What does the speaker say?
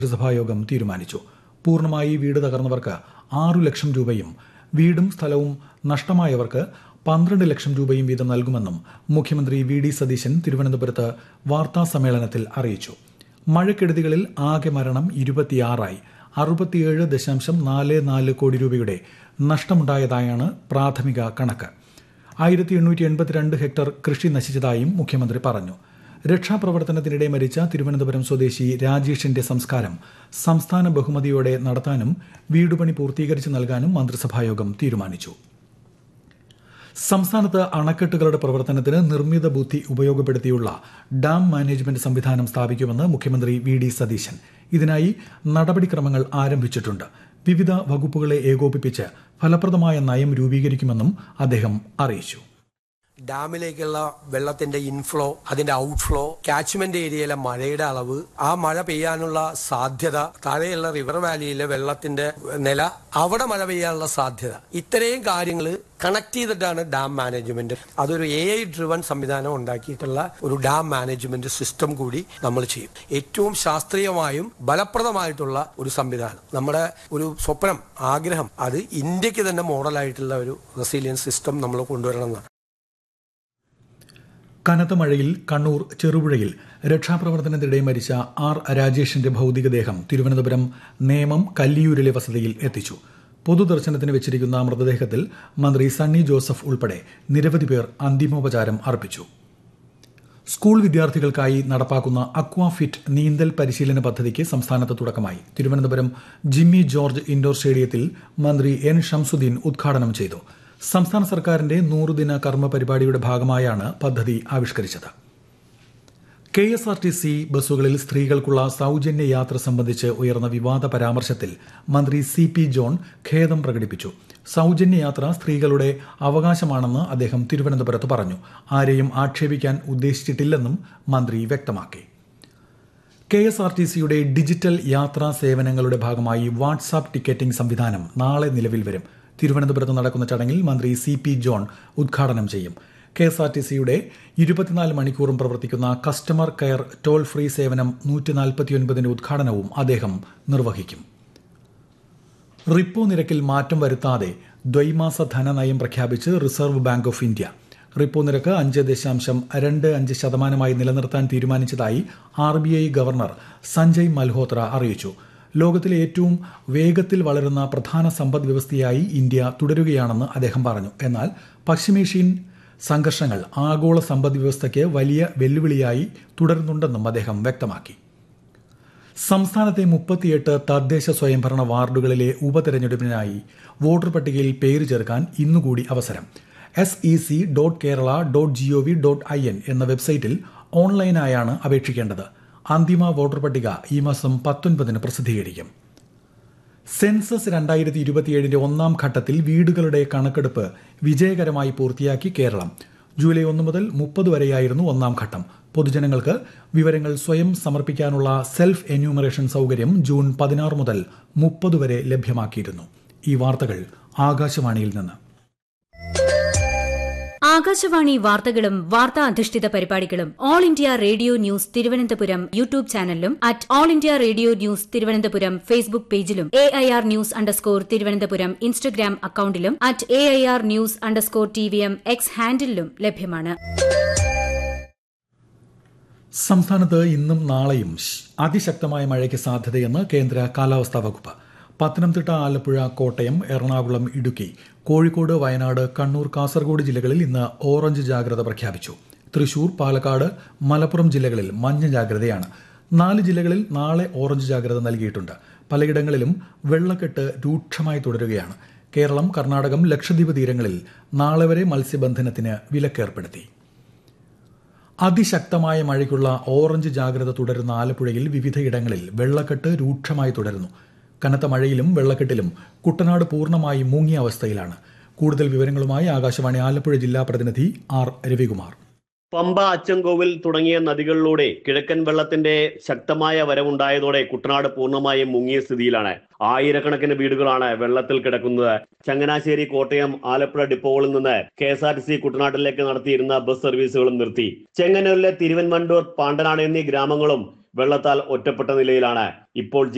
മന്ത്രിസഭായോഗം തീരുമാനിച്ചു പൂർണ്ണമായി വീട് തകർന്നവർക്ക് ആറു ലക്ഷം രൂപയും വീടും സ്ഥലവും നഷ്ടമായവർക്ക് പന്ത്രണ്ട് ലക്ഷം രൂപയും വീതം നൽകുമെന്നും മുഖ്യമന്ത്രി വി ഡി സതീശൻ തിരുവനന്തപുരത്ത് വാർത്താ സമ്മേളനത്തിൽ അറിയിച്ചു മഴക്കെടുതികളിൽ ആകെ മരണം ഇരുപത്തിയാറായി അറുപത്തിയേഴ് ദശാംശം നാല് നാല് കോടി രൂപയുടെ നഷ്ടമുണ്ടായതായാണ് പ്രാഥമിക കണക്ക് ആയിരത്തി എണ്ണൂറ്റി എൺപത്തിരണ്ട് ഹെക്ടർ കൃഷി നശിച്ചതായും മുഖ്യമന്ത്രി പറഞ്ഞു രക്ഷാപ്രവർത്തനത്തിനിടെ മരിച്ച തിരുവനന്തപുരം സ്വദേശി രാജേഷിന്റെ സംസ്കാരം സംസ്ഥാന ബഹുമതിയോടെ നടത്താനും വീടുപണി പൂർത്തീകരിച്ച് നൽകാനും മന്ത്രിസഭായോഗം തീരുമാനിച്ചു സംസ്ഥാനത്ത് അണക്കെട്ടുകളുടെ പ്രവർത്തനത്തിന് നിർമ്മിത ബുദ്ധി ഉപയോഗപ്പെടുത്തിയുള്ള ഡാം മാനേജ്മെന്റ് സംവിധാനം സ്ഥാപിക്കുമെന്ന് മുഖ്യമന്ത്രി വി ഡി സതീശൻ ഇതിനായി നടപടിക്രമങ്ങൾ ആരംഭിച്ചിട്ടുണ്ട് വിവിധ വകുപ്പുകളെ ഏകോപിപ്പിച്ച് ഫലപ്രദമായ നയം രൂപീകരിക്കുമെന്നും അദ്ദേഹം അറിയിച്ചു ഡാമിലേക്കുള്ള വെള്ളത്തിന്റെ ഇൻഫ്ലോ അതിന്റെ ഔട്ട്ഫ്ലോ കാച്ച്മെന്റ് ഏരിയയിലെ മഴയുടെ അളവ് ആ മഴ പെയ്യാനുള്ള സാധ്യത താഴെയുള്ള റിവർ വാലിയിലെ വെള്ളത്തിന്റെ നില അവിടെ മഴ പെയ്യാനുള്ള സാധ്യത ഇത്രയും കാര്യങ്ങൾ കണക്ട് ചെയ്തിട്ടാണ് ഡാം മാനേജ്മെന്റ് അതൊരു എ ഐ ഡ്രിവൺ സംവിധാനം ഉണ്ടാക്കിയിട്ടുള്ള ഒരു ഡാം മാനേജ്മെന്റ് സിസ്റ്റം കൂടി നമ്മൾ ചെയ്യും ഏറ്റവും ശാസ്ത്രീയമായും ഫലപ്രദമായിട്ടുള്ള ഒരു സംവിധാനം നമ്മുടെ ഒരു സ്വപ്നം ആഗ്രഹം അത് ഇന്ത്യക്ക് തന്നെ മോഡലായിട്ടുള്ള ഒരു റെസീലിയൻസ് സിസ്റ്റം നമ്മൾ കൊണ്ടുവരണം എന്നാണ് കനത്ത മഴയിൽ കണ്ണൂർ ചെറുപുഴയിൽ രക്ഷാപ്രവർത്തനത്തിനിടെ മരിച്ച ആർ രാജേഷിന്റെ ഭൗതികദേഹം തിരുവനന്തപുരം നേമം കല്ലിയൂരിലെ വസതിയിൽ എത്തിച്ചു പൊതുദർശനത്തിന് വെച്ചിരിക്കുന്ന മൃതദേഹത്തിൽ മന്ത്രി സണ്ണി ജോസഫ് ഉൾപ്പെടെ നിരവധി പേർ അന്തിമോപചാരം അർപ്പിച്ചു സ്കൂൾ വിദ്യാർത്ഥികൾക്കായി നടപ്പാക്കുന്ന അക്വാഫിറ്റ് നീന്തൽ പരിശീലന പദ്ധതിക്ക് സംസ്ഥാനത്ത് തുടക്കമായി തിരുവനന്തപുരം ജിമ്മി ജോർജ് ഇൻഡോർ സ്റ്റേഡിയത്തിൽ മന്ത്രി എൻ ഷംസുദ്ദീൻ ഉദ്ഘാടനം ചെയ്തു സംസ്ഥാന സർക്കാരിന്റെ നൂറുദിന കർമ്മ പരിപാടിയുടെ ഭാഗമായാണ് പദ്ധതി ആവിഷ്കരിച്ചത് K S R T C ബസ്സുകളിൽ സ്ത്രീകൾക്കുള്ള സൌജന്യ യാത്ര സംബന്ധിച്ച് ഉയർന്ന വിവാദ പരാമർശത്തിൽ മന്ത്രി സി പി ജോൺ ഖേദം പ്രകടിപ്പിച്ചു സൌജന്യ യാത്ര സ്ത്രീകളുടെ അവകാശമാണെന്ന് അദ്ദേഹം തിരുവനന്തപുരത്ത് പറഞ്ഞു ആരെയും ആക്ഷേപിക്കാൻ ഉദ്ദേശിച്ചിട്ടില്ലെന്നും മന്ത്രി വ്യക്തമാക്കി കെ എസ് ആർ ടി സിയുടെ ഡിജിറ്റൽ യാത്രാ സേവനങ്ങളുടെ ഭാഗമായി വാട്സാപ്പ് ടിക്കറ്റിംഗ് സംവിധാനം നാളെ നിലവിൽ വരും തിരുവനന്തപുരത്ത് നടക്കുന്ന ചടങ്ങിൽ മന്ത്രി സി പി ജോൺ ഉദ്ഘാടനം ചെയ്യും കെ എസ് ആർ ടി സിയുടെ ഇരുപത്തിനാല് മണിക്കൂറും പ്രവർത്തിക്കുന്ന കസ്റ്റമർ കെയർ ടോൾ ഫ്രീ സേവനം നൂറ്റി നാൽപ്പത്തിയൊൻപതിന്റെ ഉദ്ഘാടനവും അദ്ദേഹം നിർവഹിക്കും റിപ്പോ നിരക്കിൽ മാറ്റം വരുത്താതെ ദ്വൈമാസ ധനനയം പ്രഖ്യാപിച്ച് reserve bank of India repo നിരക്ക് അഞ്ച് ദശാംശം രണ്ട് അഞ്ച് ശതമാനമായി നിലനിർത്താൻ തീരുമാനിച്ചതായി R B I governor Sanjay Malhotra അറിയിച്ചു ലോകത്തിലെ ഏറ്റവും വേഗത്തിൽ വളരുന്ന പ്രധാന സമ്പദ് വ്യവസ്ഥയായി ഇന്ത്യ തുടരുകയാണെന്ന് അദ്ദേഹം പറഞ്ഞു എന്നാൽ പശ്ചിമേഷ്യൻ സംഘർഷങ്ങൾ ആഗോള സമ്പദ് വ്യവസ്ഥയ്ക്ക് വലിയ വെല്ലുവിളിയായി തുടരുന്നുണ്ടെന്നും അദ്ദേഹം വ്യക്തമാക്കി സംസ്ഥാനത്തെ മുപ്പത്തിയെട്ട് തദ്ദേശ സ്വയംഭരണ വാർഡുകളിലെ ഉപതെരഞ്ഞെടുപ്പിനായി വോട്ടർ പട്ടികയിൽ പേര് ചേർക്കാൻ ഇന്നുകൂടി അവസരം S E C dot Kerala dot G O V dot I N എന്ന വെബ്സൈറ്റിൽ ഓൺലൈനായാണ് അപേക്ഷിക്കേണ്ടത് അന്തിമ വോട്ടർ പട്ടിക ഈ മാസം പത്തൊൻപതിന് പ്രസിദ്ധീകരിക്കും സെൻസസ് രണ്ടായിരത്തി ഇരുപത്തിയേഴിന്റെ ഒന്നാം ഘട്ടത്തിൽ വീടുകളുടെ കണക്കെടുപ്പ് വിജയകരമായി പൂർത്തിയാക്കി കേരളം ജൂലൈ ഒന്ന് മുതൽ മുപ്പത് വരെയായിരുന്നു ഒന്നാം ഘട്ടം പൊതുജനങ്ങൾക്ക് വിവരങ്ങൾ സ്വയം സമർപ്പിക്കാനുള്ള സെൽഫ് എന്യൂമറേഷൻ സൌകര്യം ജൂൺ പതിനാറ് മുതൽ മുപ്പത് വരെ ലഭ്യമാക്കിയിരുന്നു ഈ വാർത്തകൾ ആകാശവാണിയിൽ നിന്ന് ആകാശവാണി വാർത്തകളും വാർത്താ അധിഷ്ഠിത പരിപാടികളും all India radio news Thiruvananthapuram YouTube ചാനലിലും at all India radio news Thiruvananthapuram Facebook പേജിലും A I R news underscore Thiruvananthapuram Instagram അക്കൌണ്ടിലും at A I R news underscore T V M X ഹാൻഡിലും ലഭ്യമാണ് സംസ്ഥാനത്ത് ഇന്നും നാളെയും അതിശക്തമായ മഴയ്ക്ക് സാധ്യതയെന്ന് കേന്ദ്ര കാലാവസ്ഥാ വകുപ്പ് പത്തനംതിട്ട ആലപ്പുഴ കോട്ടയം എറണാകുളം ഇടുക്കി കോഴിക്കോട് വയനാട് കണ്ണൂർ കാസർഗോഡ് ജില്ലകളിൽ ഇന്ന് ഓറഞ്ച് ജാഗ്രത പ്രഖ്യാപിച്ചു തൃശൂർ പാലക്കാട് മലപ്പുറം ജില്ലകളിൽ മഞ്ഞ ജാഗ്രതയാണ് നാല് ജില്ലകളിൽ നാളെ ഓറഞ്ച് ജാഗ്രത നൽകിയിട്ടുണ്ട് പലയിടങ്ങളിലും വെള്ളക്കെട്ട് രൂക്ഷമായി തുടരുകയാണ് കേരളം കർണാടകം ലക്ഷദ്വീപ് തീരങ്ങളിൽ നാളെ വരെ മത്സ്യബന്ധനത്തിന് വിലക്കേർപ്പെടുത്തി അതിശക്തമായ മഴയ്ക്കുള്ള ഓറഞ്ച് ജാഗ്രത തുടരുന്ന ആലപ്പുഴയിൽ വിവിധയിടങ്ങളിൽ വെള്ളക്കെട്ട് രൂക്ഷമായി തുടരുന്നു കനത്ത മഴയിലും വെള്ളക്കെട്ടിലും കുട്ടനാട് പൂർണ്ണമായി മുങ്ങിയ അവസ്ഥയിലാണ് കൂടുതൽ വിവരങ്ങളുമായി ആകാശവാണി ആലപ്പുഴ ജില്ലാ പ്രതിനിധി ആർ രവികുമാർ പമ്പ അച്ചൻകോവിൽ തുടങ്ങിയ നദികളിലൂടെ കിഴക്കൻ വെള്ളത്തിന്റെ ശക്തമായ വരവുണ്ടായതോടെ കുട്ടനാട് പൂർണ്ണമായും മുങ്ങിയ സ്ഥിതിയിലാണ് ആയിരക്കണക്കിന് വീടുകളാണ് വെള്ളത്തിൽ കിടക്കുന്നത് ചങ്ങനാശ്ശേരി കോട്ടയം ആലപ്പുഴ ഡിപ്പോകളിൽ നിന്ന് K S R T C കുട്ടനാട്ടിലേക്ക് നടത്തിയിരുന്ന ബസ് സർവീസുകളും നിർത്തി ചെങ്ങന്നൂരിലെ തിരുവൻവണ്ടൂർ പാണ്ടനാട് എന്നീ ഗ്രാമങ്ങളും വെള്ളത്താൽ ഒറ്റപ്പെട്ട നിലയിലാണ് ഇപ്പോൾ